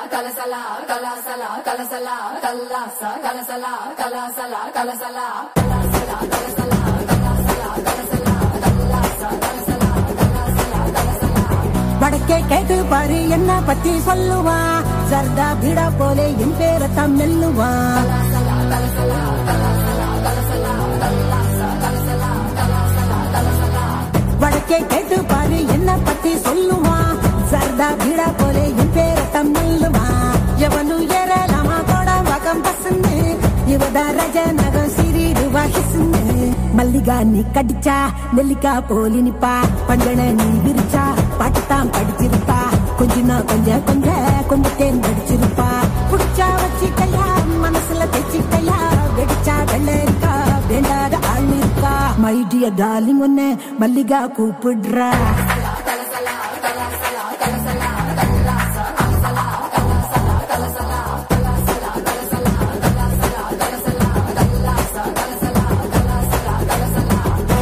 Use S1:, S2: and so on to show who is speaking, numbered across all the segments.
S1: கலசலா கலாசலா கலசலா கல்லாசா கலசலா கலாசலா கலசலா கலாசலா கலசலா கலாசலா கலசலா கல்லாசா கலசலா கலாசலா கலசலா
S2: வடக்கே கேட்டு பாரு என்ன பத்தி சொல்லுவா சர்தா பீடா போலே என் பேரத்தான் மெல்லுவா
S1: கலாசலா கலசலா கலாசலா கலசலா கல்லாசா கலசலா கலாசலா கலசலா
S2: வடக்கே கேட்டு பாரு என்ன பத்தி சொல்லுவா சர்தா பீடா போலே என் பேரத்தான் மெல்லுவா எவனு ஏறலாமா போட வகம் பசுன்னு இவதா ரஜ நகம் சிறிடுவா ஹிசுன்னு மல்லிகா நீ கடிச்சா நெல்லிக்கா போலி நிப்பா பஞ்சன நீ விரிச்சா பாட்டுத்தான் படிச்சிருப்பா கொஞ்சினா கொஞ்ச கொஞ்ச கொஞ்ச தேன் படிச்சிருப்பா புடிச்சா வச்சிக்கையா மனசுல தைச்சிக்கையா வெடிச்சா வெள்ளரிக்கா வேண்டாத ஆள் இருக்கா மை டியர் டார்லிங் ஒன்னு மல்லிகா கூப்பிடுறா
S1: கலசலா கலாசலா கலசலா கல்லாசா கலசலா கலாசலா கலசலா கலாசலா கலசலா கலாசலா கலசலா கல்லாசா கலசலா கலாசலா கலசலா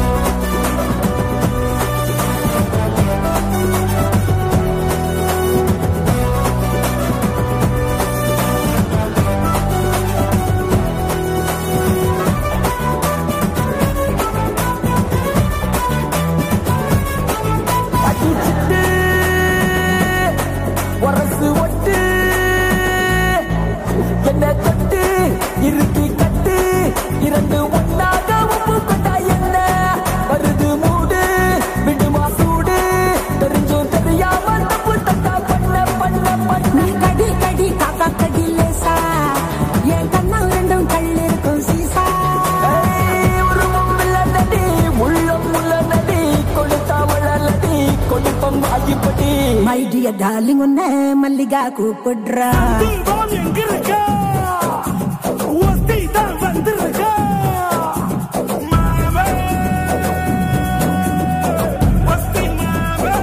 S3: அடிச்சிட்டு உரசு ஒட்டு என்ன கட்டு இறுக்கி கட்டு இரண்டு ஒன்னாக உப்பு கொண்டா என்ன வருது மூடு விடுமா சூடு தெரிஞ்சும் தெரியாம தப்பு தட்டா பண்ண பண்ண பண்ண
S2: நீ கடி கடி காக்கா கடி லேசா என் கண்ணா ரெண்டும் கல்லிருக்கும் சீசா
S3: ஏய், உருவம் இல்லடி, உள்ளம் உள்ளடி, கொடுத்தா வளரடி, கொடுப்பம் வாங்கிப்படி
S2: மை டியர் டார்லிங் ஒன்னு மல்லிகா கூப்பிடுறா
S4: தீபம் எங்க இருக்கா ஒத்தி தான் வந்திருக்கா மாவே ஒத்தி மாவே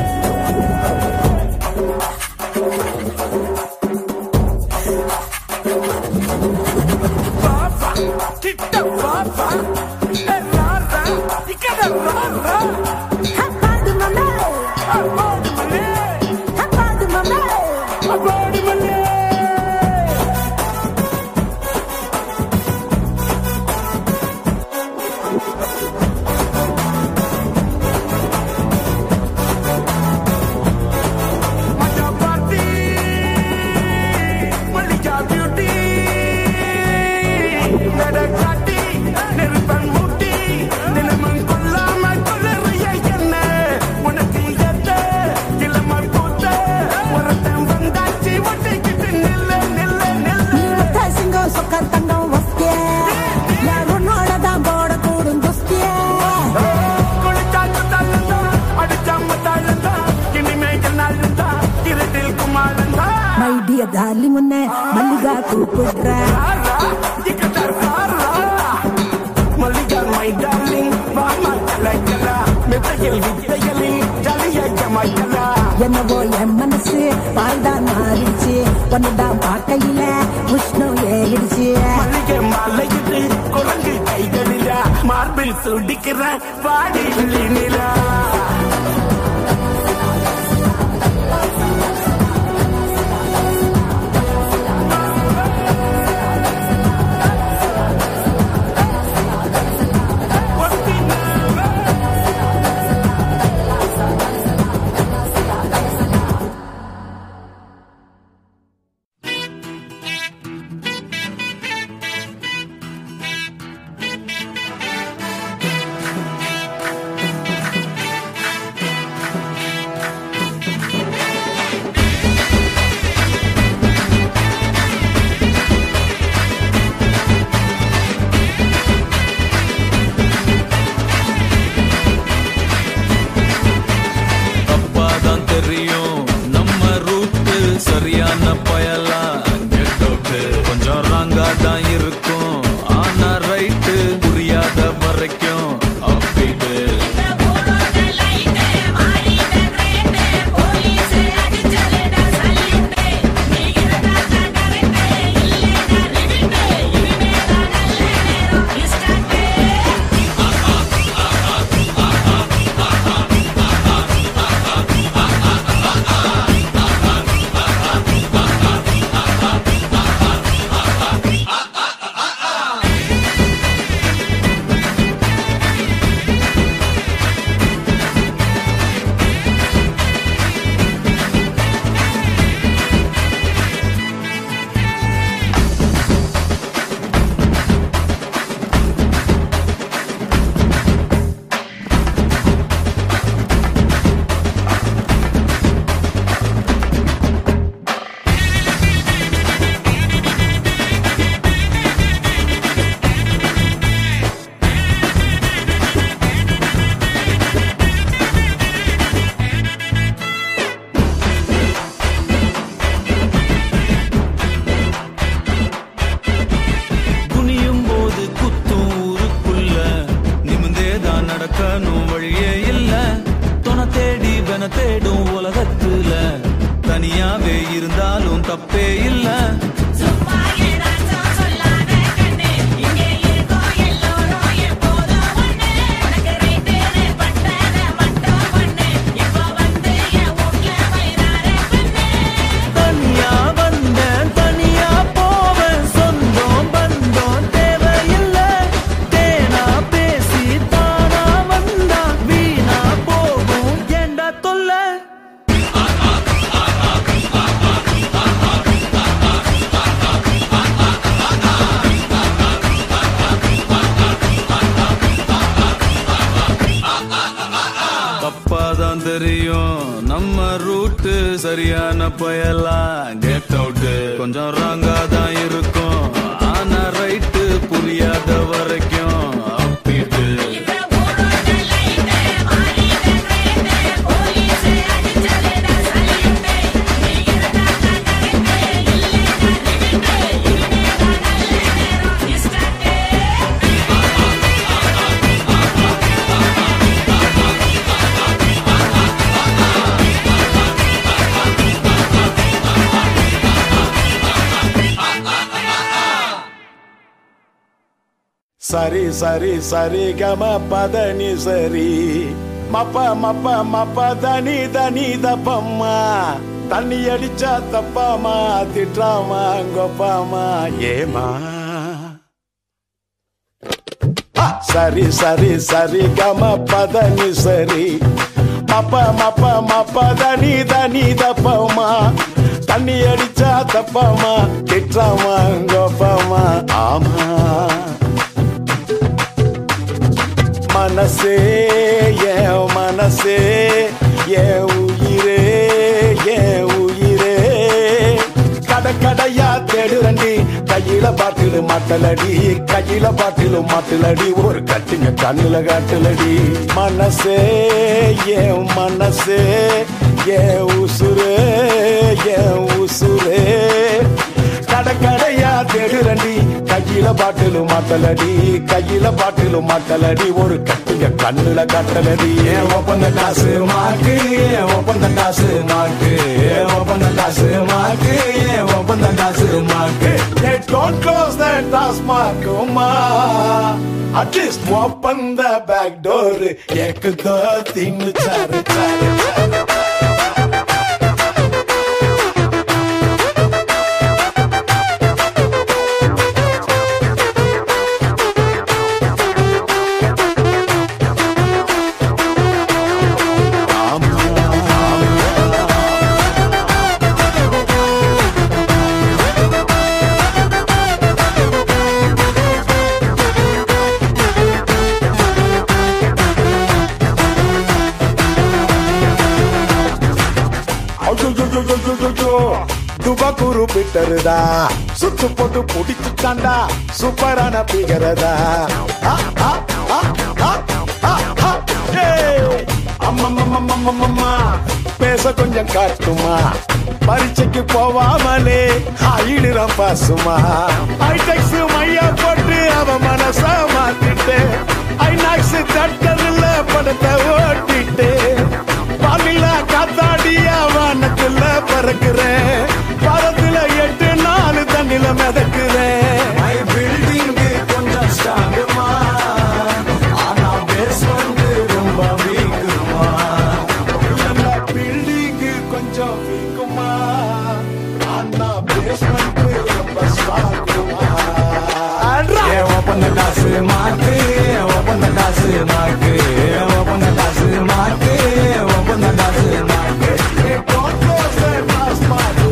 S4: பாப்பா கிட்ட பாப்பா ராரா இக்கட ராரா
S2: ஹப்பாடு மம்மே
S4: அம்மாடி மல்லே
S2: ஹப்பாடு மம்மே
S4: அம்மாடி மல்லே மஜா பார்ட்டி மல்லிகா பியூட்டி நடக்காட்டி நெருப்பன் மூட்டி தினமும் கொல்லாம கொள்ளறிய என்ன உனக்கு எத்த இளம கூத்த ஒருத்தன் வந்தாச்சு ஒட்டிக்கிட்டு நில்ல நில்ல நில்ல
S2: நீ ஒத்த சிங்கம் சொக்க தங்கம் வஸ்திய யார் உன்னோட தான் போட கூடும் துஸ்திய
S4: குளிச்சாச்சு தள்ளுந்தான் அடிச்சாம தாழ்ந்தான் இனிமேல் நாளுந்தான் இருட்டில் குமாரந்தான்
S2: மை டியர் டார்லிங் ஒன்னு மல்லிகா கூப்பிடுறா என்னவோ என் மனசு பால்தான் மாறிடுச்சு ஒன்னுதான் பார்க்கையில உஷ்ணம் ஏறிடுச்சு
S4: மார்பில் சுடிக்கிற பாடி நிலா
S5: தப்பாதான் தெரியும் நம்ம ரூட்டு சரியான பயலா கெட்டோட்டு கொஞ்சம் ராங்கா தான் இருக்கும் ஆனா ரைட்டு புரியாத வரைக்கும் அப்பீட்டு
S6: Start
S5: தப்பே இல்ல
S1: சும்மா ஏதாச்சும் சொல்லாத கண்ணு இங்கே இருக்கோம் எல்லோரும் எப்போதும் ஒண்ணு உனக்கு ரைட்டுன்னு பட்டத மட்டும் பண்ணு இப்போ வந்து என் வீட்ல வயிறார கண்ணு
S5: தனியா வந்தேன் தனியா போவேன் சொந்தம் பந்தம் தேவையில்ல தேனா பேசி தானா வந்தா வீணா போகும் ஏண்டா தொல்லை தப்பாதான் தெரியும் நம்ம ரூட்டு சரியான பயலாம் கெட் அவுட் கொஞ்சம் ராங்கா தான் இருக்கும் ஆனா ரைட்டு புரியாத வரைக்கும் அப்பீட்டு
S1: இந்த ஊரோட லைட்டு மாறிட்ட ரேட்டு போலீஸ் அடிச்சதுடா சல்யூட்டு நீ இருந்தா கரெக்ட் இல்லைன்னா ரிவிட்டு இனிமேதான் நல்ல நேரம் ஸ்டார்ட்
S4: சரி சரி சரி கம பதனி சரி மப்ப மப்ப மப்ப தனி தனி தப்பம்மா தண்ணி அடிச்சா தப்பாமா திட்டாமா கொப்பாமா ஏமா ஆ, சரி சரி சரி கம பதனி சரி மப்ப மப்ப மப்ப தனி தனி தப்பமா தண்ணி அடிச்சா தப்பாமா திட்டாமா கொப்பாமா ஆமா மனசே என் மனசே என் உயிரே என் உயிரே கடை கடையா தேடுறண்டி கையில பாட்டிலு மாட்டலடி கையில பாட்டிலு மாட்டலடி ஒரு கட்டுங்க கண்ணுல காட்டுலடி மனசே என் மனசே என் உசுரே என் உசுரே கடை கடையா தேடுறண்டி கையில பாட்டிலு மாட்டலடி கையில பாட்டிலு மாட்டலடி ஒரு கட்டுங்க கண்ணுல கட்டலடி ஏன் ஒப்பந்த காசு மாக்கு ஏன் ஒப்பந்த காசு மாக்கு ஏன் ஒப்பந்த காசு மாக்கு ஏன் ஒப்பந்த காசு மாக்கு டோன்ட் க்ளோஸ் த டாஸ்மாக் உமா at least open the back door ஏக்குதோ தின்னு சாரு சாரு சாரு துபக்குரு பிட்டருதா சுத்து போட்டு புடிச்சுட்டாண்டா சூப்பரான பிகரதா ஆ, ஆ, ஆ, ஆ, ஆ, ஆ, ஏய். அம்மம்மம்மம்மம்மம்மா, பேச கொஞ்சம் காட்டுமா பரீட்சைக்கு போவாமலே ஆயிடுறான் பாசுமா ஐடெக்ஸ் மையா போட்டு அவ மனச மாத்திட்டு ஐநாக்ஸ் தட்டதுல படத்தை ஓட்டிட்டு பாலில காத்தாடிய வானத்துல பறக்குறேன் பரத்துல எட்டு நாலு தண்ணில மிதக்குறேன் பில்டிங் கொஞ்சம் ஸ்ட்ராங்குமா ஆனா பேஸ்மெண்ட் ரொம்ப வீக்குமா பில்டிங் கொஞ்சம் வீக்குமா ஆனா பேஸ்மெண்ட் ரொம்ப ஸ்ட்ராங்குமா ஏன் ஒப்பந்த காசு மாக்கு ஏன் ஒப்பந்த காசு மாக்கு ஏன் ஒப்பந்த காசு மாக்கு ஏன் ஒப்பந்த காசு மாக்கு Don't close the Task Master.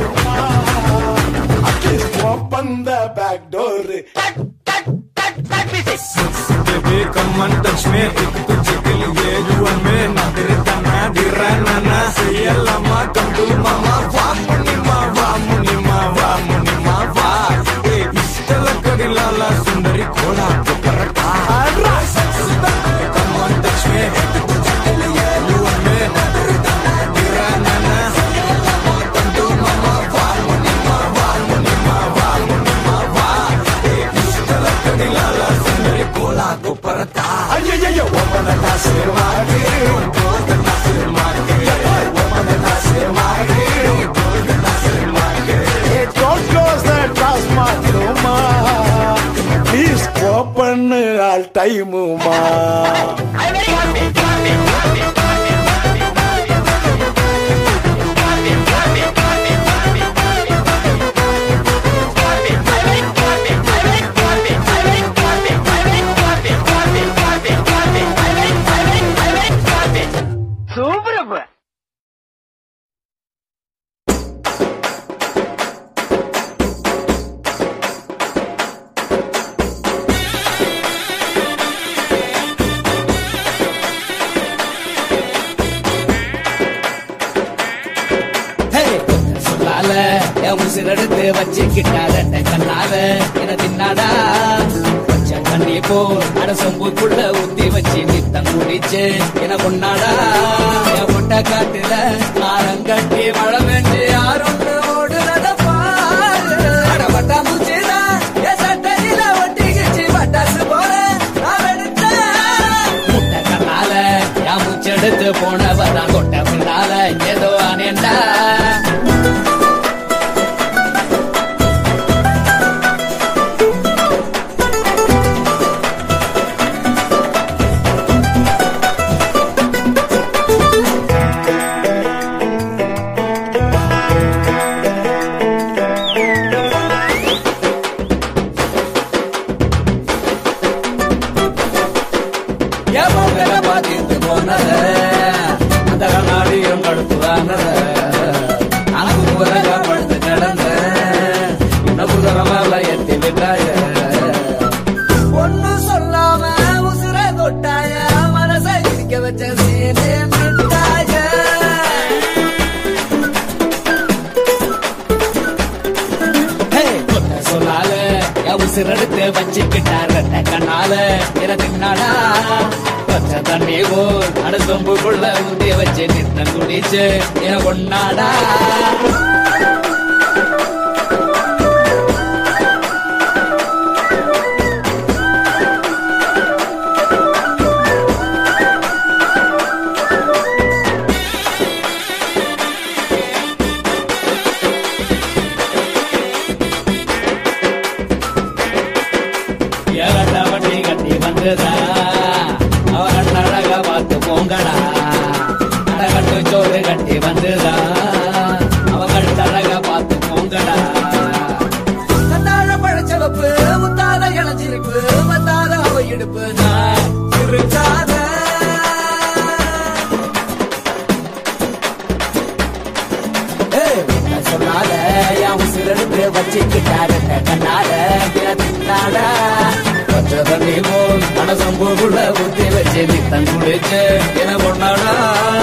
S4: டைமுமா
S3: சொல்லால என் உசிரெடுத்து வச்சுக்கிட்டார கண்ணால என தின்னாடா பச்சை தண்ணி போல் அட சொம்புக்குள்ள ஊத்தி வச்சு நித்தம் குடிச்சு என கொண்டாடா என் முட்டை காட்டுல ஆரங்கட்டி மழை வெஞ்சு யாரும் ஓடுறத பாரு அட பட்டாம்பூச்சிடா என் சட்டையில ஒட்டிக்கிச்சு பட்டாசு போல நான் எடுத்தேன் முட்டை கண்ணால என் மூச்செடுத்து போனவதான் கொட்ட பின்னால ஏதோ அனேண்டா எவங்கள பாத்திட்டு போனத அந்த கண்ணாடியும் கடுத்து வாங்கத அனகு புறக படுத்து கிடந்த இன்னும் குதிர மேல எத்தி விட்டாய ஒண்ணு சொல்லாம உசுர தொட்டாய மனச இடிக்க வச்ச சீனே மிட்டாய கொட்ட சொல்லால என் உசிரெடுத்து வச்சுக்கிட்டார் கண்ணால இறக்குனாடா பச்சை தண்ணி போல் அட சொம்புக்குள்ள ஊத்தி வச்சு நித்தம் குடிச்சு என கொண்டாடா ஏகட்ட வண்டி கட்டி வந்ததா அவ கண்ணழக பார்த்து போங்கடா அடகட்டு சோறு கட்டி வந்ததா அவ கட்டழக பார்த்து போங்கடா கண்ணாழ பழச்சவப்பு முத்தாத இளஞ்சிருப்பு வந்தாத அவ இடுப்பு நான் இருக்காத சொன்னால என் உசிரெடுத்து வச்சுக்கிட்டாரு கண்ணால தின்னாட பச்சை தண்ணி போல் மனசம்பூக்குள்ள ஊத்தி வச்சு நித்தம் குடிச்சு என கொண்டாடா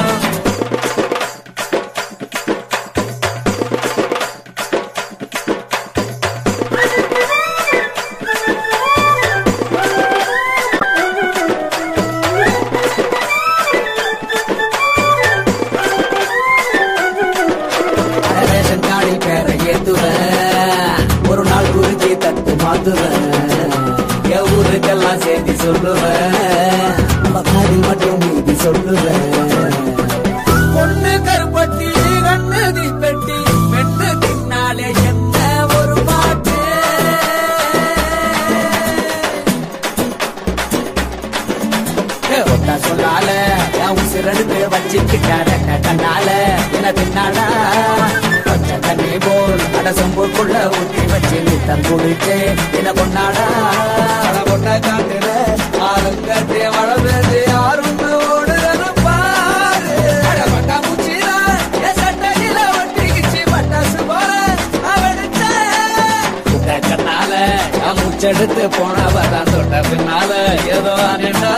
S3: ரேஷன் கார்டில் பேரை ஏத்துவேன் ஒரு நாள் குறிச்சி தட்டு மாத்துவேன் என் ஊருக்கெல்லாம் சேர்த்து சொல்லுவேன் நம்ம காரில் மட்டும் மீதி சொல்லுவேன் பொண்ணு கருப்பட்டி கண்ணு தீப்பெட்டி பெண்ணு தின்னாலே என்ன ஒரு பாட்டு ஒட்டா சொல்லால என் உசிரெடுத்து வச்சுக்கிட்டார கண்ணால என தின்னாடா பச்சை தண்ணி போல் அட சொம்புக்குள்ள ஊத்தி வச்சு நித்தம் குடிச்சு என கொண்டாடா அட கொண்ட காட்டுல ஆளுங்கட்டே வளர்ந்து யாரும் ஓடுறது பாரு அட பட்டாம்பூச்சிடா என் சட்டையில ஒட்டிக்கிச்சு பட்டாசு போல அவனுக்கு கண்ணால என் மூச்செடுத்து போனவதான் தொட்ட பின்னால ஏதோ அனேண்டா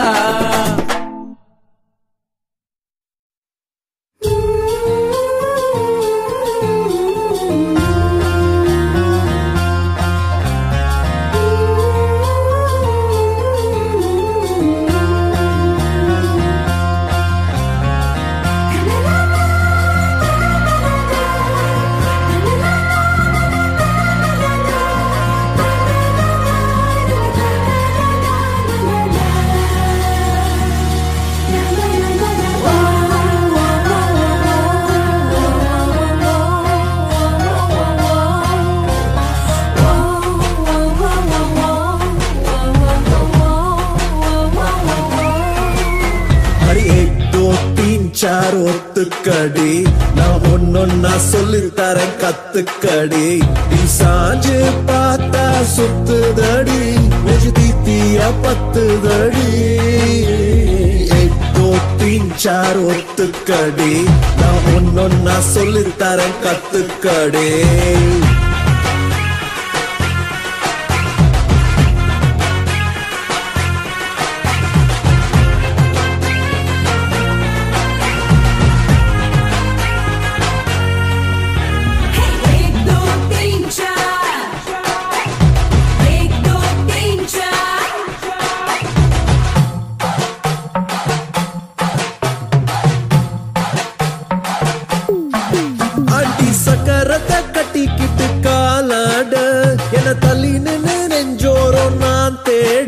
S6: சார் ஒத்துக்கடி நான் ஒன்னொன்னா சொல்லி தரேன் கத்துக்கடி நீ சாஞ்சு பார்த்தா சுத்துதடி நெஞ்சு தீத்திய பத்துதடி எட்டோ தீன் சார் ஒத்துக்கடி நான் ஒன்னொன்னா சொல்லி தரேன் கத்துக்கடி
S1: एक दो तीन चार एक दो तीन चार
S6: அடி சக்கரத்தை கட்டிக்கிட்டு காலாட என தள்ளி நின்னு நெஞ்சோரம் நான் தேட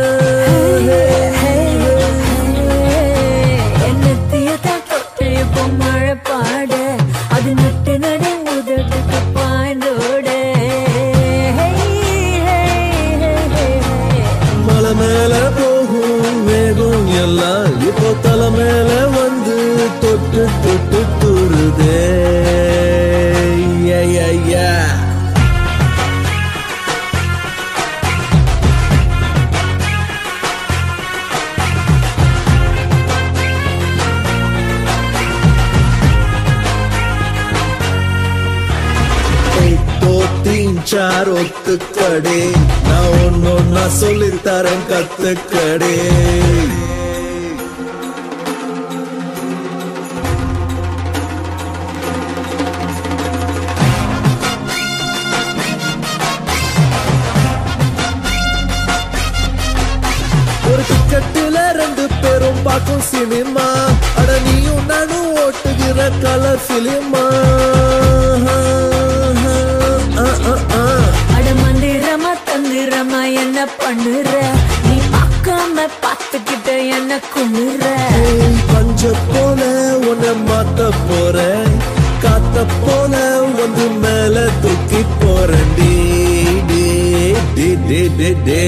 S7: மழை பாட அது நட்டு நடு உதட்டுக்கு பாய்ந்தோட
S6: மலை மேல போகும் மேகம் எல்லாம் இப்போ தலை மேல வந்து தொட்டு தொட்டு துருதே ஐயா எட்டோ தீன் சார் ஒத்துக்கடே நான் ஒன்னொன்னா சொல்லி தரேன் கத்துக்கடே ஒரு டிக்கெட்டுல ரெண்டு பேரும் பார்க்கும் சினிமா அட நீயும் நானும் ஓட்டுகிற கலர் பிலிமா
S7: அட மந்திரமா தந்திரமா என்ன பண்ணுற நீ பார்க்காம பார்த்துக்கிட்ட என்ன குளிர
S6: பஞ்ச போல உன்னை மாத்த போறேன் காத்த போல வந்து மேல தூக்கி போறேன் டே டே டே டே டே டே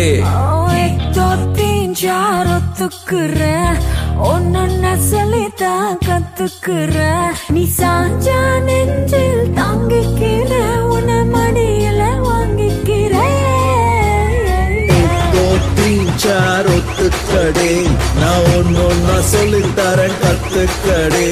S7: தீஞ்சார் ஒத்துக்குற ஒன்னு சொல்லித்தான் கத்துக்குற நீ சாஞ்சா நெஞ்சில் தாங்கிக்கிற உன மடியில வாங்கிக்கிற
S6: சார் ஒத்துக்கடே நான் ஒன்னொன்னா சொல்லி தரேன் கத்துக்கடே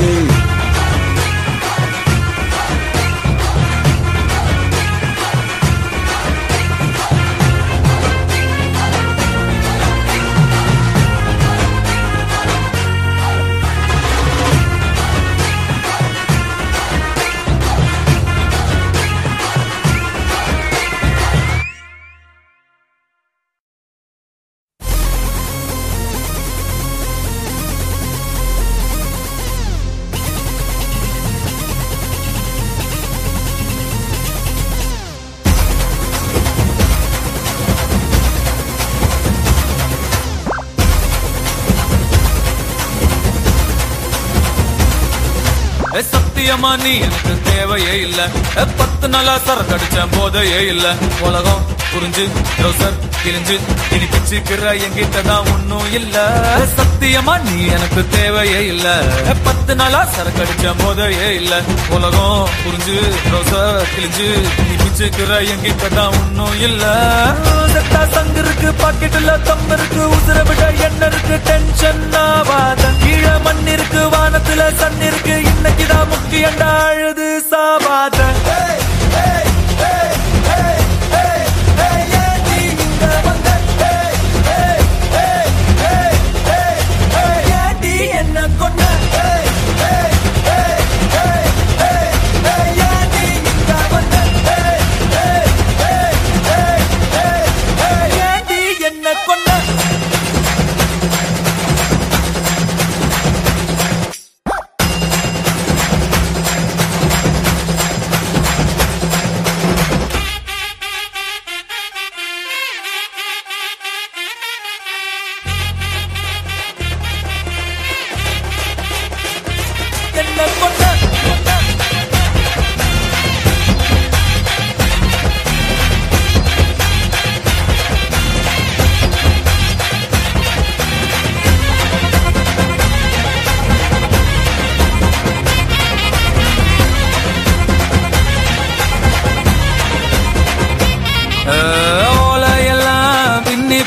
S5: ஏ, சத்தியமா நீ எனக்கு தேவையே இல்ல ஏ, பத்து நாளா சரக்கு அடிச்ச போதையே இல்ல உலகம் புரிஞ்சு ரோசர் கிழிஞ்சு இனி பிச்சுக்கிற என்கிட்ட தான் ஒண்ணும் இல்ல ஏ, சத்தியமா நீ எனக்கு தேவையே இல்ல ஏ, பத்து நாளா சரக்கு அடிச்ச போதையே இல்ல உலகம் புரிஞ்சு ரோசர் கிழிஞ்சு இனி பிச்சுக்கிற என்கிட்ட தான் ஒண்ணும் இல்ல செத்தா சங்கு இருக்கு பாக்கெட்டுல தம் இருக்கு உசுர விட என்ன இருக்கு டென்ஷன் ஆவாத கீழே மண் இருக்கு வானத்துல சன் இருக்கு இன்னைக்குதான் முக்கியண்டா அழுது சாவாத என்ன கொண்ட என்ன கொண்ட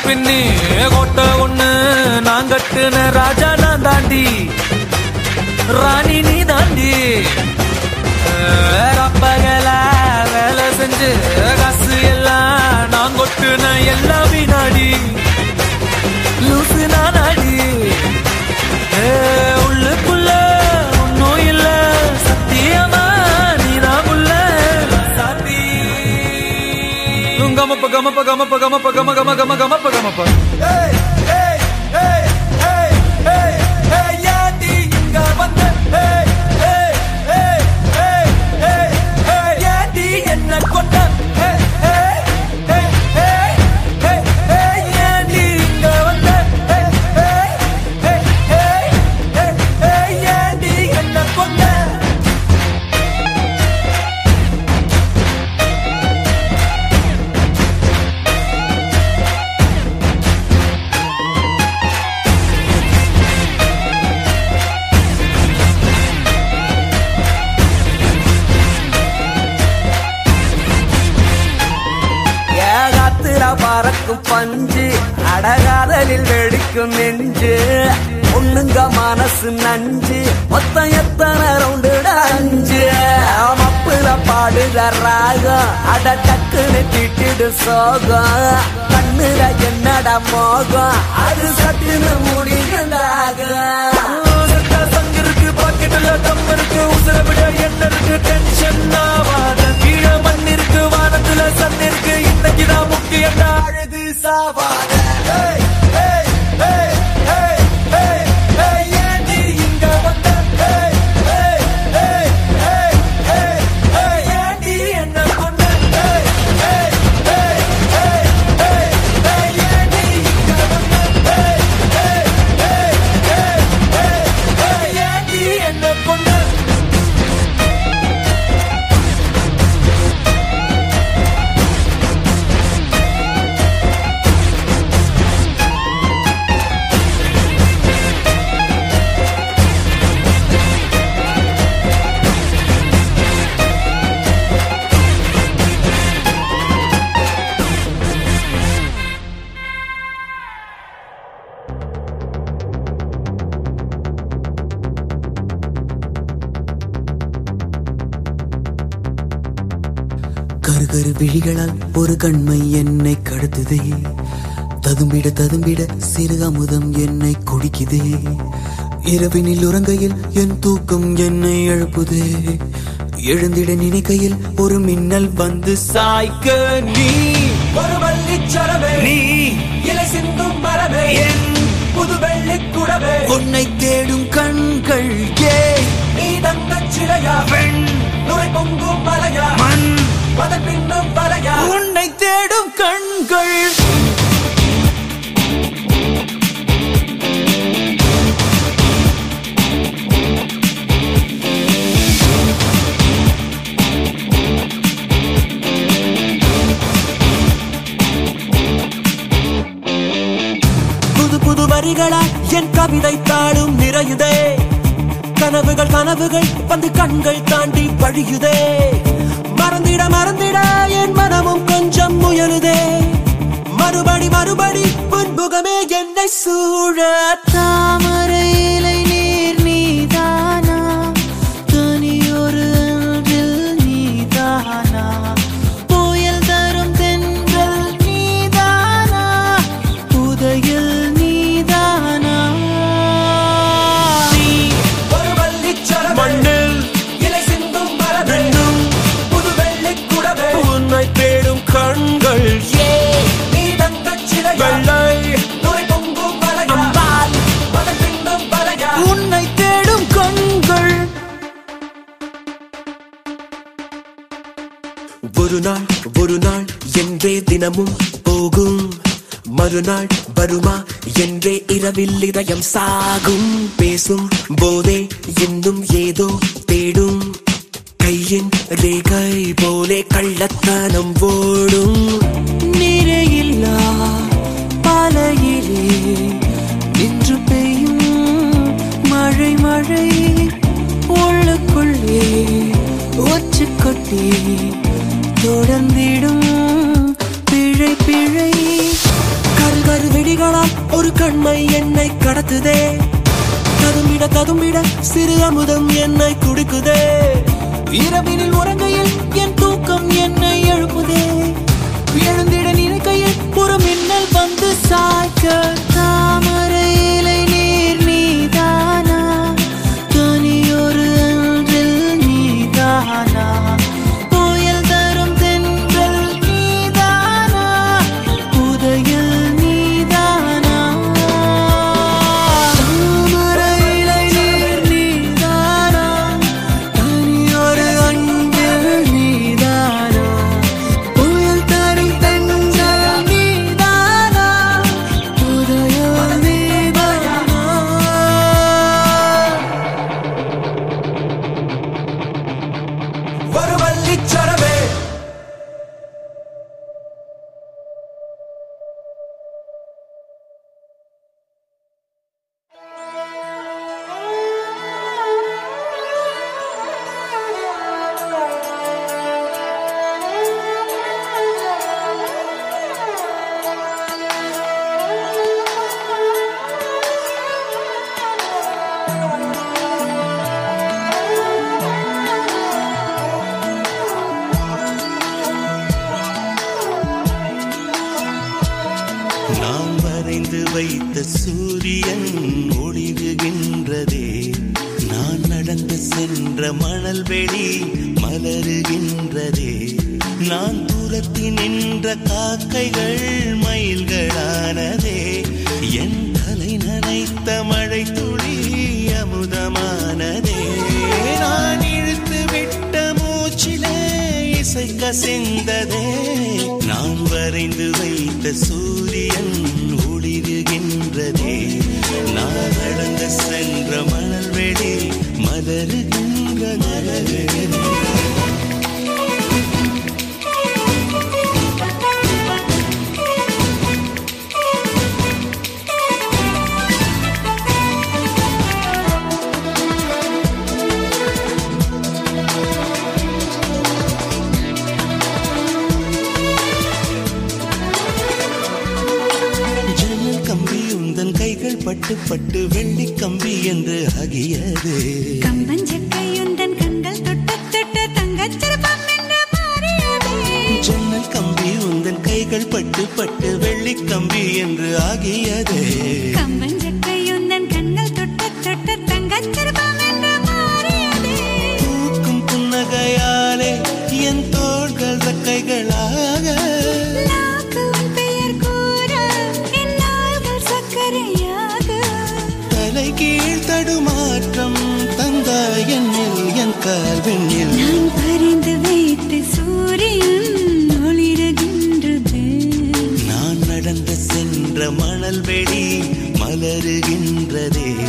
S5: பின்னி கோட்டை ஒண்ணு நான் கட்டுன ராஜா நான் தாண்டி ராணி நீ தாண்டி அப்பகல வேலை செஞ்சு காசு எல்லாம் நான் கொட்டுன எல்லா வினாடி லூசு நானாடி ஏ, உள்ளுக்குள்ள ஒண்ணும் இல்ல சத்தியமா நீதான் உள்ள சாத்தி கமப்ப கமப்ப கமப்ப கமப்ப கம கம கம கமப்ப கமப்ப என்ன கொண்ட ஏண்டி இங்க வந்த ஏண்டி என்ன கொண்ட
S3: ஏகாத்திர பறக்கும் பஞ்சு அடகாதலில் வெடிக்கும் நெஞ்சு பொண்ணுங்க மனசு நஞ்சு மொத்தம் எத்தனை ரவுண்டு அஞ்சு மப்புல பாடுற ராகம் அட டக்குன்னு திட்டிடு சோகம் கண்ணுல என்னடா மோகம் அது சட்டுன்னு முடிந்தாகும்
S5: இருக்கு பாக்கெட்டுல தம் இருக்கு உசுர விட என்ன இருக்கு டென்ஷன் ஆவாத கீழே மண் இருக்கு வானத்துல சன் இருக்கு இன்னைக்குதான் முக்கியம் அழுது சாவாத ஏய், ஏய், ஏய், ஏய், ஏய், ஏய், ஏண்டி இங்க வந்த? ஏய், ஏய், ஏய், ஏய், ஏய், ஏய், ஏண்டி என்ன கொண்ட? ஏய், ஏய், ஏய், ஏய், ஏய், ஏய், ஏண்டி இங்க வந்த? ஏய், ஏய், ஏய், ஏய், ஏய், ஏய், ஏண்டி என்ன கொண்ட?
S8: கருகரு விழிகளால் ஒரு கண்மை என்னை கடத்துதே ததும்பிட ததும்பிட சிறு அமுதம் என்னை குடிக்குதே இரவினில் உறங்கையில் என் தூக்கம் என்னை எழுப்புதே எழுந்திட நினைக்கையில் ஒரு மின்னல் வந்து சாய்க்க நீ
S3: ஒரு வள்ளிச்சரமே
S8: நீ
S3: இலை சிந்தும் மரமே
S8: என்
S3: புது வெள்ளிக் குடவே
S8: உன்னை தேடும் கண்கள் ஏ
S3: நீ தங்கச் சிலையா
S8: பெண்
S3: நுரை பொங்கும் மலையா
S8: மண்
S3: அதன் பின்னும் மலையா
S8: உன்னை தேடும் கண்கள் புது புது வரிகளால் என் கவிதை தாளும் நிறையுதே கனவுகள் கனவுகள் வந்து கண்கள் தாண்டி வழியுதே மறந்திட மறந்திட என் மனமும் கொஞ்சம் முயலுதே மறுபடி மறுபடி புன்முகமே என்னை சூழ தாமரை இலை நீர் நீதானா தனியொரு அன்றில் நீதானா புயல் தரும் தென்றல் நீதானா புதையல் நீதானா நீ
S3: ஒரு வள்ளிச்சரமே
S8: மண்ணில்
S3: இலை சிந்தும் மரமே
S8: ரெண்டும்
S3: புது வெள்ளிக் குடவே
S8: உன்னை தேடும் கண்கள் ஏ
S3: நீ தங்கச் சிலையா
S8: வெள்ளை
S3: நுரை பொங்கும் மலையா
S8: அம்பால்
S3: அதன் பின்னும் மலையா
S8: உன்னை தேடும் கண்கள் ஒரு நாள் ஒரு நாள் என்றே தினமும் போகும் மறுநாள் வருமா என்றே இரவில் இதயம் சாகும் பேசும் போதே இன்னும் ஏதோ தேடும் கையின் ரேகை போலே கள்ளத்தனம் ஓடும் நிறையில்லா பாலையிலே நின்று பெய்யும் மழை மழை உள்ளுக்குள்ளே ஒச்சு கொட்டி தொடர்ந்திடும் பிழை பிழை கருகரு நடத்துதே கதும்பிட கதும்பிட சிறு அமுதம் என்னை குடிக்குதே இரவினில் உறங்கையில் என் தூக்கம் என்னை எழுப்புதே எழுந்திட நினைக்கையில் ஒரு மின்னல் வந்து சாய்க்க தாமரை இலை நீர் நீதானா கனியொரு அன்றில் நீதானா புயல் தரும் தென்றல் நீதானா புதையல் நீதானா தாமரை இலை நீர் நீதானா கனியொரு அன்றில் நீதானா புயல் தரும் தென்றல் நீதானா புதையல் நீதானா
S6: ஒரு வள்ளிச்சரமே
S9: நான் வரைந்து வைத்த சூரியன் ஒளிருகின்றதே நான் நடந்து சென்ற மணல் வெளி மலருகின்றதே நான் தூரத்தி நின்ற காக்கைகள் மயில்களானதே என் தலை நனைத்த மழை துளி அமுதமானதே நான் இழுத்து விட்ட மூச்சிலே இசை கசிந்ததே நான் வரைந்து வைத்த சூரியன் ஒளிருகின்றதே நான் நடந்து சென்ற மணல் வெளி மலருகின்றதே ஜன்னல் கம்பி உந்தன் கைகள் பட்டு பட்டு வெள்ளி கம்பி என்று ஆகியது
S10: கம்பஞ்சக்கையுந்தன் கண்கள் தொட்ட தொட்ட தங்கச் சிற்பம் என்று மாறியதே
S9: ஜன்னல் கம்பி உந்தன் கைகள் பட்டு பட்டு வெள்ளி கம்பி என்று ஆகியதே
S10: கம்பஞ்சக்கையுந்தன் கண்கள் தொட்ட தொட்ட தங்கச் சிற்பம் என்று மாறியதே
S9: பூக்கும் புன்னகையாலே என் தோள்கள் கைகளாக
S10: நாக்கு உன் பெயர் கூற என் நாள்கள் சர்க்கரையாக
S9: தலை கீழ் தடுமாற்றம் தந்தாய் என்னில் என் கால்வெண்ணில்
S10: நான் பறிந்து வைத்த சூரியன் ஒளிருகின்றது
S9: நான் நடந்து சென்ற மணல் வெளி மலருகின்றதே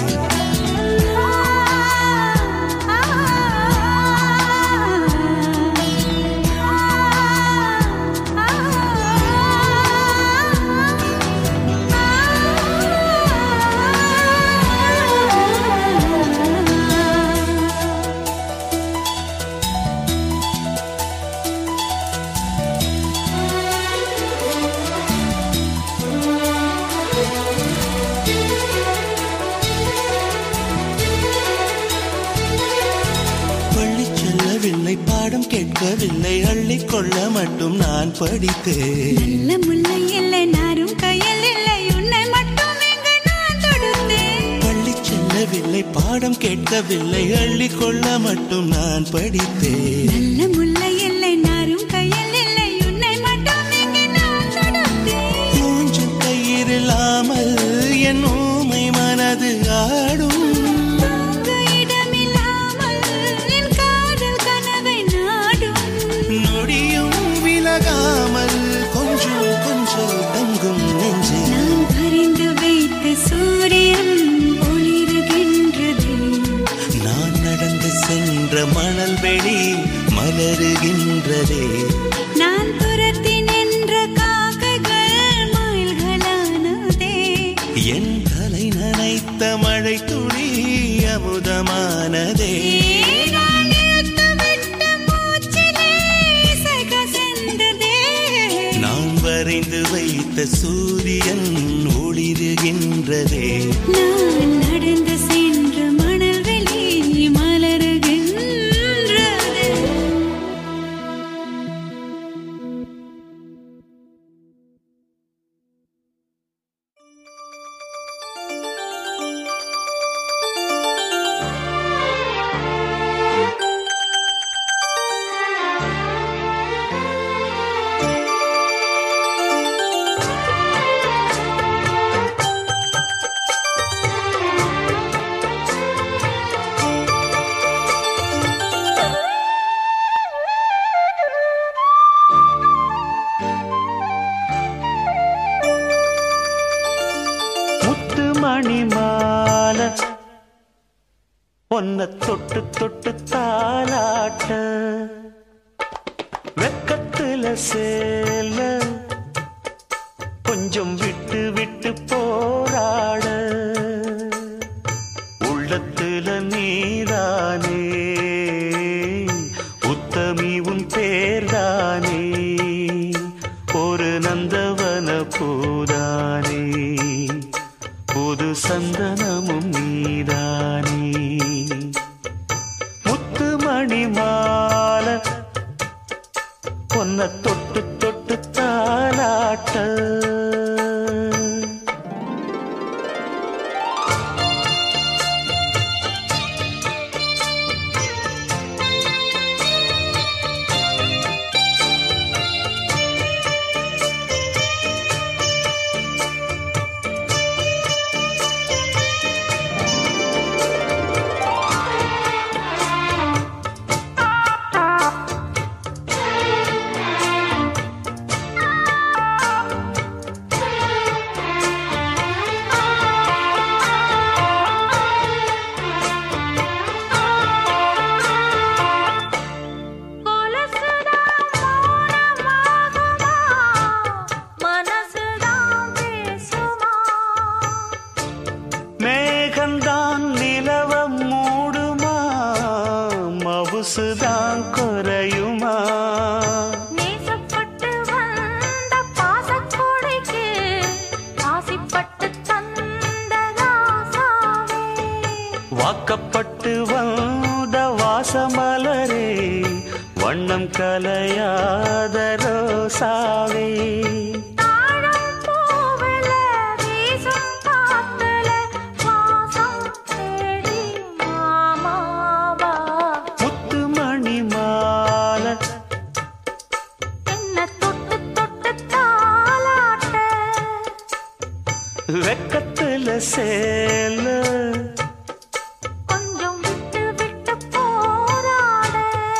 S9: பள்ளி செல்லவில்லை பாடம் கேட்கவில்லை அள்ளிக் கொள்ள மட்டும் நான் படித்தேன்
S10: நல்ல முல்லை இல்லை நாரும் கையில் இல்லை உன்னை மட்டும் எங்கு நான் தொடுத்தேன்
S9: பள்ளி செல்லவில்லை பாடம் கேட்கவில்லை அள்ளிக் கொள்ள மட்டும் நான் படித்தேன்
S10: நல்ல முல்லை இல்லை நாரும் கையில் இல்லை உன்னை மட்டும் எங்கு நான் தொடுத்தேன்
S9: மூஞ்சல் கயிறில்லாமல் என் ஊமை மனது ஆடும்
S10: தூங்க இடமில்லாமல் என் காதல் கனவை நாடும்
S9: நொடியும் விலகாமல் கொஞ்சம் கொஞ்சம் தங்கும் நெஞ்சே
S10: நான் பறிந்து வைத்த சூரியன் ஒளிருகின்றது
S9: நான் நடந்து சென்ற மணல் வெளி மலருகின்றதே
S10: நான் துரத்தி நின்ற காக்கைகள் மயில்களானதே
S9: என் தலை நனைத்த மழை துளி அமுதமானதே
S10: நான் இழுத்து விட்ட மூச்சிலே இசை கசிந்ததே.
S9: நான் வரைந்து வைத்த சூரியன் ஒளிருகின்றதே
S10: நான்
S9: ஒன்ன தொட்டு தொட்டு தாலாட்ட வெக்கத்துல சேல கொஞ்சம் விட்டு விட்டு போராட உள்ளத்துல நீதானே உத்தமி உன் பேர்தானே ஒரு நந்தவன பூதானே புது சந்தனமும் நீதானே முத்துமணி மாலை பொன்ன தொட்டு தொட்டு தாலாட்ட
S7: கொலுசுதான் மௌனமாகுமா, மனசுதான் பேசுமா
S9: மேகந்தான் நிலவ மூடுமா மவுசுதான் குறையுமா
S7: நேசப்பட்டு வந்த பாசக்கொடைக்கு ஆசிப்பட்டு தந்த ராசாவே
S9: வாக்கப்பட்டு வந்த வாசமலரே வண்ணம் கலையாத ரோசாவே
S7: தாழம் பூவுல வீசும் காத்துல வாசம் தேடி மாமாவா
S9: முத்துமணி மாலை
S7: என்ன தொட்டு தொட்டு தாலாட்ட
S9: வெக்கத்துல சேல
S7: கொஞ்சம் விட்டு விட்டு போராட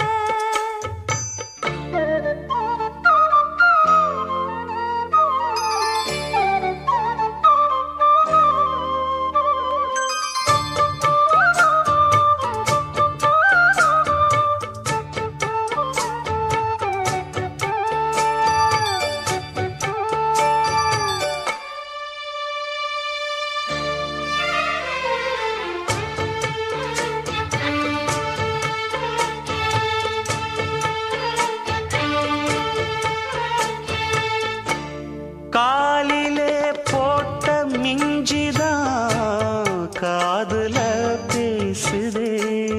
S9: காலிலே போட்ட மிஞ்சிதான் காதுல பேசுதே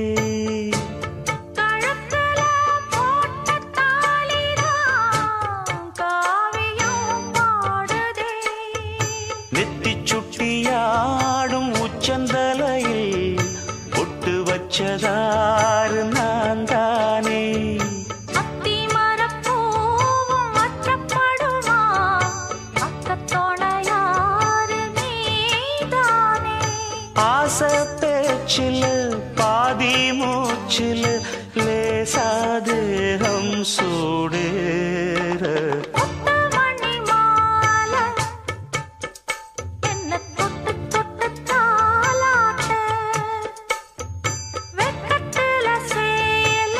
S7: கழுத்துல போட்ட தாலிதான் காவியம் பாடுதே
S9: நெத்தி சுட்டியாடும் உச்சந்தலையில் பொட்டு வச்சதாறு நான் தானே
S7: அத்தி மரப்பூவும் அச்சப்படுமா அக்கத்தோணையாறு நீதானே
S9: ஆசை பேச்சில் பாதி மூச்சில் லேசாதேகம் சூடேற
S7: முத்துமணி மாலை என்ன தொட்டு தொட்டு தாலாட்ட வெக்கத்துல சேல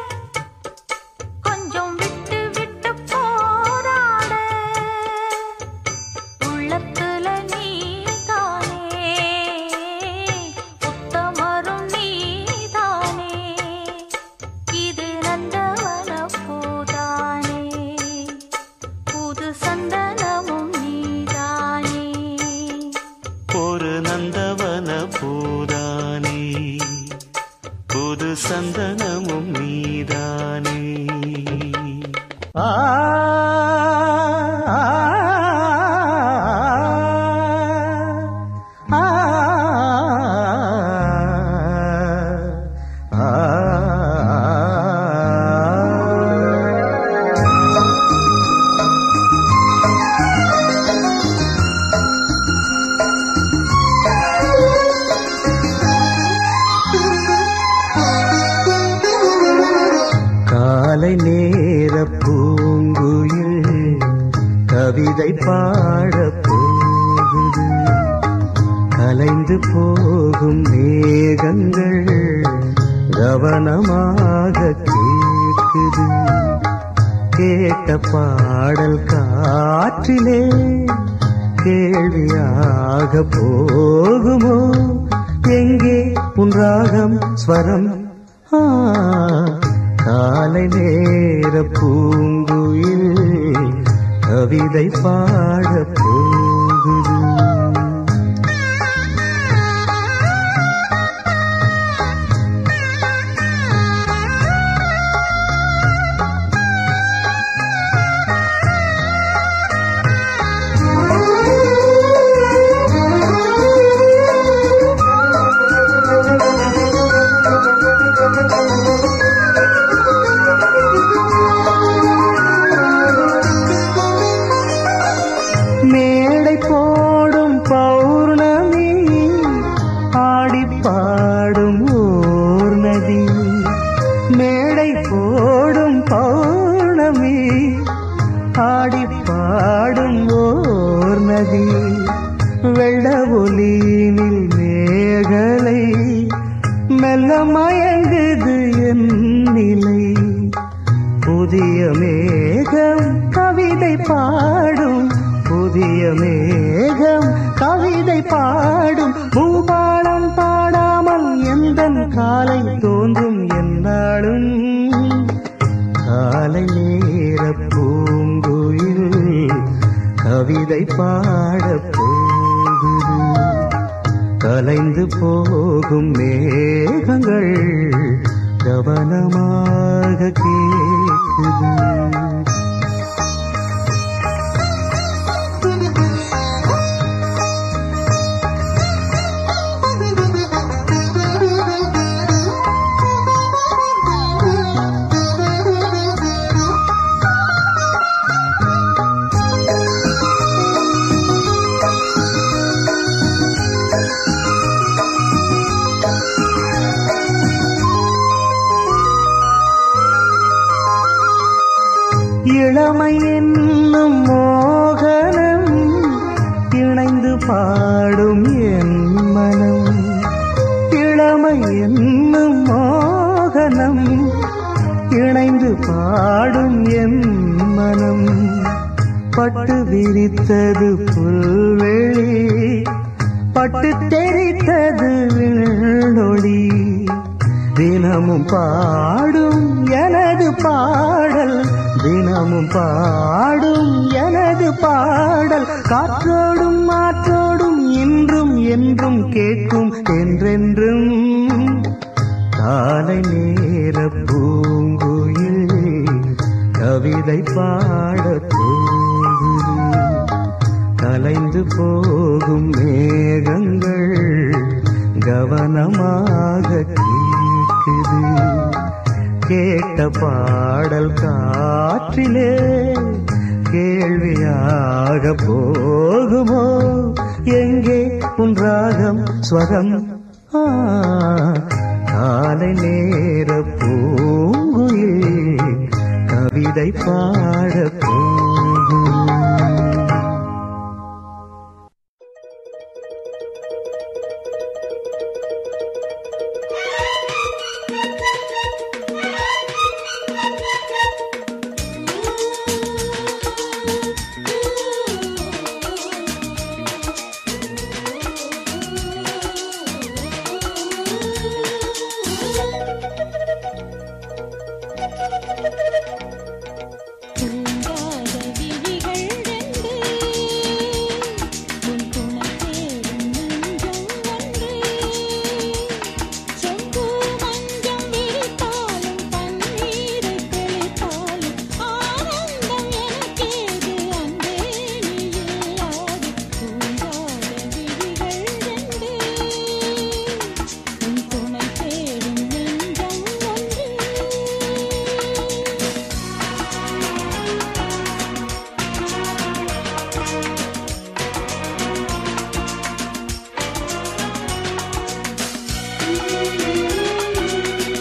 S7: கொஞ்சம் விட்டு விட்டு போராட உள்ளத்துல நீதானே உத்தமரும் நீதானே இது நந்தவன பூதானே புது சந்தனமும் நீதானே
S9: ஒரு நந்தவன பூதானே புது சந்தனமும் நீதானே ஆ ஆ, ஆ, ஆ, ஆ. காலை நேர பூங்குயில் கவிதை பாட போகுது கலைந்து போகும் மேகங்கள்
S11: கவனமாக கேட்குது கேட்ட பாடல் காற்றிலே கேள்வியாக போகுமோ எங்கே உன் ராகம் ஸ்வரம் ஆ, காலை நேர பூங்குயில் கவிதை பாட போகுது மேடை போடும் பௌர்ணமி ஆடி பாடும் ஓர் நதி மேடை போடும் பௌர்ணமி ஆடி பாடும் ஓர் நதி வெள்ள ஒலியினில் மேகலை மெல்ல மயங்குது என் நிலை புதிய மேகம் கவிதை பாடும் புதிய மேகம் கவிதை பாடும் பூபாலம் பாடாமல் எந்த காலை தோன்றும் என்னாலும் காலை நேர பூங்குயில் கவிதை பாட போகுது கலைந்து போகும் மேகங்கள் கவனமாக கேட்குது இளமை என்னும் மோகனம் இணைந்து பாடும் என் மனம் இளமை என்னும் மோகனம் இணைந்து பாடும் என் மனம் பட்டு விரித்தது புல்வெளி பட்டு தெரித்தது விண்ணொளி தினமும் பாடும் எனது பாடல் தினமும் பாடும் எனது பாடல் காற்றோடும் மாற்றோடும் இன்றும் என்றும் கேட்கும் என்றென்றும் காலை நேர பூங்குயில் கவிதை பாட போகுது கலைந்து போகும் மேகங்கள் கவனமாக கேட்குது கேட்ட பாடல் காற்றிலே கேள்வியாக போகுமோ எங்கே உன் ராகம் ஸ்வரம் ஆ, காலை நேர பூங்குயில் கவிதை பாட போ